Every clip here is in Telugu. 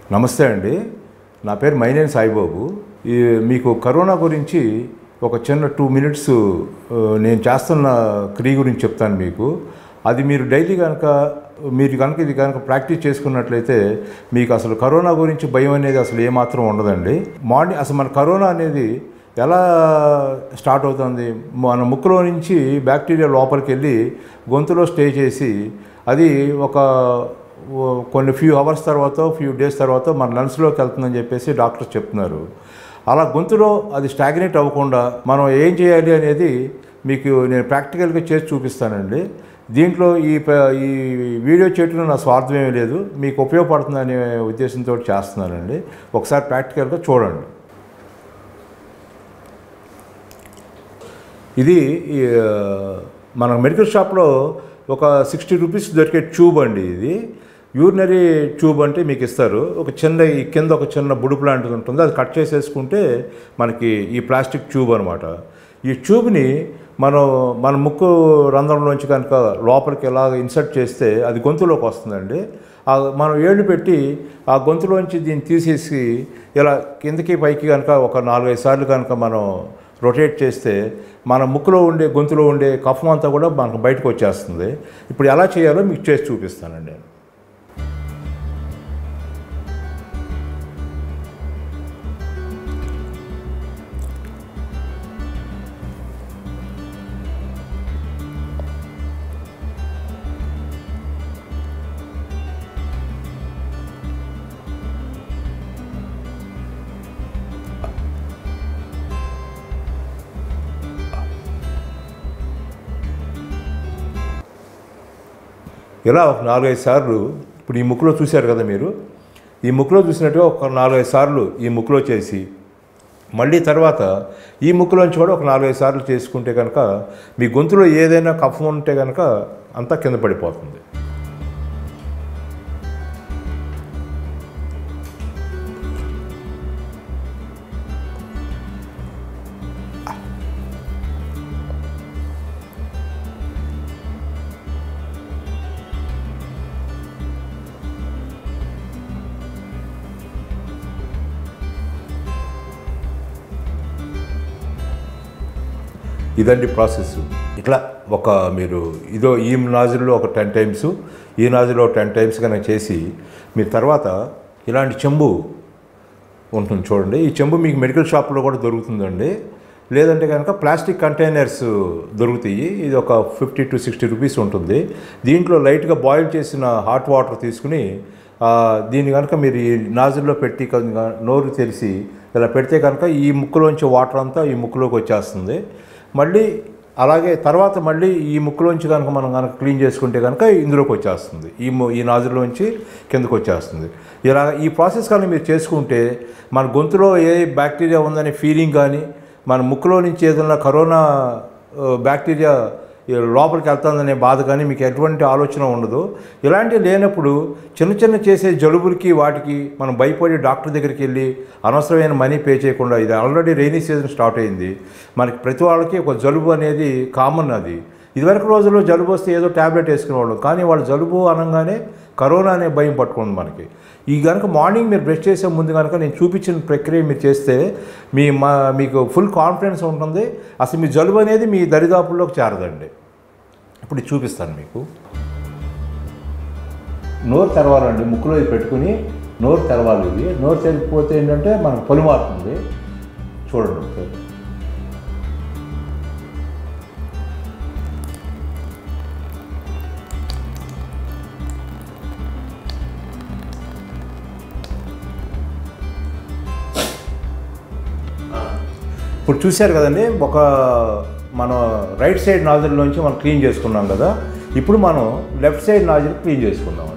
నమస్తే అండి నా పేరు మైనేని సాయిబాబు ఈ మీకు కరోనా గురించి ఒక చిన్న టూ మినిట్స్ ఆ, నేను చేస్తున్న క్రియ గురించి చెప్తాను మీకు అది మీరు డైలీ కనుక మీరు కనుక ఇది కనుక ప్రాక్టీస్ చేసుకున్నట్లయితే మీకు అసలు కరోనా గురించి భయం అనేది అసలు ఏమాత్రం ఉండదండి మార్నింగ్ అసలు మన కరోనా అనేది ఎలా స్టార్ట్ అవుతుంది మన ముక్కులో నుంచి బ్యాక్టీరియా లోపలికి వెళ్ళి గొంతులో స్టే చేసి అది ఒక ఓ కొన్ని ఫ్యూ అవర్స్ తర్వాత ఫ్యూ డేస్ తర్వాత మన లంగ్స్లోకి వెళ్తుందని చెప్పేసి డాక్టర్స్ చెప్తున్నారు అలా గొంతులో అది స్టాగ్నేట్ అవ్వకుండా మనం ఏం చేయాలి అనేది మీకు నేను ప్రాక్టికల్గా చేసి చూపిస్తానండి దీంట్లో ఈ ప- ఈ వీడియో చేయటంలో నా స్వార్థం ఏమీ లేదు మీకు ఉపయోగపడుతుందనే ఉద్దేశంతో చేస్తున్నానండి ఒకసారి ప్రాక్టికల్గా చూడండి ఇది ఈ, ఆ, మన మెడికల్ షాప్లో ఒక సిక్స్టీ రూపీస్ దొరికే ట్యూబ్ అండి ఇది యూరినరీ ట్యూబ్ అంటే మీకు ఇస్తారు ఒక చిన్న ఈ కింద ఒక చిన్న బుడుపు లాంటిది ఉంటుంది అది కట్ చేసేసుకుంటే మనకి ఈ ప్లాస్టిక్ ట్యూబ్ అనమాట ఈ ట్యూబ్ని మనం మన ముక్కు రంధ్రంలోంచి కనుక లోపలికి ఎలా ఇన్సర్ట్ చేస్తే అది గొంతులోకి వస్తుందండి ఆ మనం ఏళ్ళు పెట్టి ఆ గొంతులోంచి దీన్ని తీసేసి ఇలా కిందకి పైకి కనుక ఒక నాలుగైదు సార్లు కనుక మనం రొటేట్ చేస్తే మన ముక్కులో ఉండే గొంతులో ఉండే కఫం అంతా కూడా మనకు బయటకు వచ్చేస్తుంది ఇప్పుడు ఎలా చేయాలో మీకు చేసి చూపిస్తానండి నేను ఇలా ఒక నాలుగైదు సార్లు ఇప్పుడు ఈ ముక్కులో చూశారు కదా మీరు ఈ ముక్కులో చూసినట్టుగా ఒక నాలుగైదు సార్లు ఈ ముక్కులో చేసి మళ్ళీ తర్వాత ఈ ముక్కులోంచి కూడా ఒక నాలుగైదు సార్లు చేసుకుంటే కనుక మీ గొంతులో ఏదైనా కఫం ఉంటే కనుక అంతా కింద పడిపోతుంది ఇదండి ప్రాసెస్ ఇట్లా ఒక మీరు ఇదో ఈ నాజుల్లో ఒక టెన్ టైమ్స్ ఈ నాజులో టెన్ టైమ్స్ కనుక చేసి మీరు తర్వాత ఇలాంటి చెంబు ఉంటుంది చూడండి ఈ చెంబు మీకు మెడికల్ షాప్లో కూడా దొరుకుతుందండి లేదంటే కనుక ప్లాస్టిక్ కంటైనర్స్ దొరుకుతాయి ఇది ఒక ఫిఫ్టీ టు సిక్స్టీ రూపీస్ ఉంటుంది దీంట్లో లైట్గా బాయిల్ చేసిన హాట్ వాటర్ తీసుకుని ఆ, దీన్ని కనుక మీరు ఈ నాజుల్లో పెట్టి కనుక నోరు తెలిసి ఇలా పెడితే కనుక ఈ ముక్కులోంచి వాటర్ అంతా ఈ ముక్కులోకి వచ్చేస్తుంది మళ్ళీ అలాగే తర్వాత మళ్ళీ ఈ ముక్కులోంచి కనుక మనం కనుక క్లీన్ చేసుకుంటే కనుక ఇందులోకి వచ్చేస్తుంది ఈ ము- ఈ నాజుల్లోంచి కిందకు వచ్చేస్తుంది ఇలా ఈ ప్రాసెస్ కానీ మీరు చేసుకుంటే మన గొంతులో ఏ బ్యాక్టీరియా ఉందనే ఫీలింగ్ కానీ మన ముక్కులో నుంచి ఏదైనా కరోనా ఆ, బ్యాక్టీరియా ఈ లోపలికి వెళ్తుందనే బాధ కానీ మీకు ఎటువంటి ఆలోచన ఉండదు ఇలాంటివి లేనప్పుడు చిన్న చిన్న చేసే జలుబులకి వాటికి మనం భయపడి డాక్టర్ దగ్గరికి వెళ్ళి అనవసరమైన మనీ పే చేయకుండా ఇది ఆల్రెడీ రైనీ సీజన్ స్టార్ట్ అయింది మనకి ప్రతి వాళ్ళకి ఒక జలుబు అనేది కామన్ అది ఇదివరకు రోజుల్లో జలుబు వస్తే ఏదో ట్యాబ్లెట్ వేసుకునేవాళ్ళం కానీ వాళ్ళు జలుబు అనగానే కరోనా అనే భయం పట్టుకుంది మనకి ఈ కనుక మార్నింగ్ మీరు బ్రష్ చేసే ముందు కనుక నేను చూపించిన ప్రక్రియ మీరు చేస్తే మీ మా మీకు ఫుల్ కాన్ఫిడెన్స్ ఉంటుంది అసలు మీ జలుబు అనేది మీ దరిదాపుల్లోకి చేరదండి ఇప్పుడు ఇది చూపిస్తాను మీకు నోరు తెరవాలండి ముక్కులో ఇది పెట్టుకుని నోరు తెరవాలి ఇది నోరు తెరిపోతే ఏంటంటే మనకు పొలిమారుతుంది చూడండి ఒకసారి ఇప్పుడు చూశారు కదండి ఒక మనం రైట్ సైడ్ నాజిల్లోంచి మనం క్లీన్ చేసుకున్నాం కదా ఇప్పుడు మనం లెఫ్ట్ సైడ్ నాజిల్ క్లీన్ చేసుకుందామండి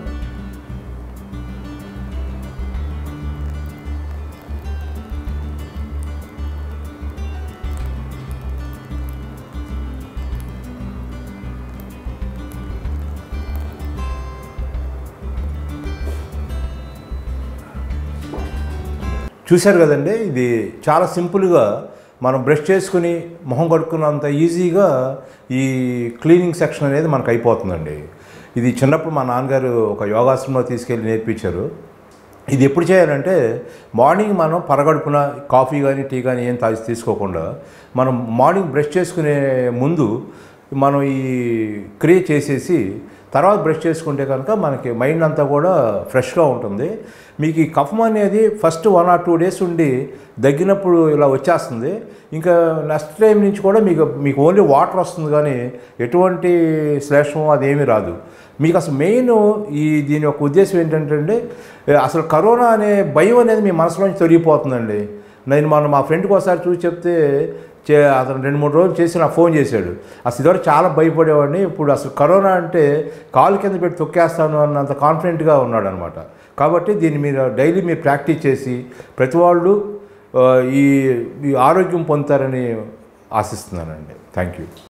చూశారు కదండి ఇది చాలా సింపుల్గా మనం బ్రష్ చేసుకుని మొహం కడుక్కున్నంత ఈజీగా ఈ క్లీనింగ్ సెక్షన్ అనేది మనకు అయిపోతుందండి ఇది చిన్నప్పుడు మా నాన్నగారు ఒక యోగాశ్రమంలో తీసుకెళ్ళి నేర్పించారు ఇది ఎప్పుడు చేయాలంటే మార్నింగ్ మనం పరగడుపున కాఫీ కానీ టీ కానీ ఏం తాగి తీసుకోకుండా మనం మార్నింగ్ బ్రష్ చేసుకునే ముందు మనం ఈ క్రియ చేసేసి తర్వాత బ్రష్ చేసుకుంటే కనుక మనకి మైండ్ అంతా కూడా ఫ్రెష్గా ఉంటుంది మీకు ఈ కఫం అనేది first one or two days ఉండి దగ్గినప్పుడు ఇలా వచ్చేస్తుంది ఇంకా నెక్స్ట్ టైం నుంచి కూడా మీకు మీకు ఓన్లీ వాటర్ వస్తుంది కానీ ఎటువంటి శ్లేషం అదేమీ రాదు మీకు అసలు మెయిన్ ఈ దీని యొక్క ఉద్దేశం ఏంటంటే అండి అసలు కరోనా అనే భయం అనేది మీ మనసులోంచి తొలగిపోతుందండి నేను మన మా ఫ్రెండ్కి ఒకసారి చూసి చెప్తే చే అతను రెండు మూడు రోజులు చేసి నాకు ఫోన్ చేశాడు అసలు ఇదివరకు చాలా భయపడేవాడిని ఇప్పుడు అసలు కరోనా అంటే కాలు కింద పెట్టి తొక్కేస్తాను అన్నంత కాన్ఫిడెంట్గా ఉన్నాడు అనమాట కాబట్టి దీన్ని మీరు డైలీ మీరు ప్రాక్టీస్ చేసి ప్రతి వాళ్ళు ఆ, ఈ ఈ ఆరోగ్యం పొందుతారని ఆశిస్తున్నానండి థ్యాంక్ యూ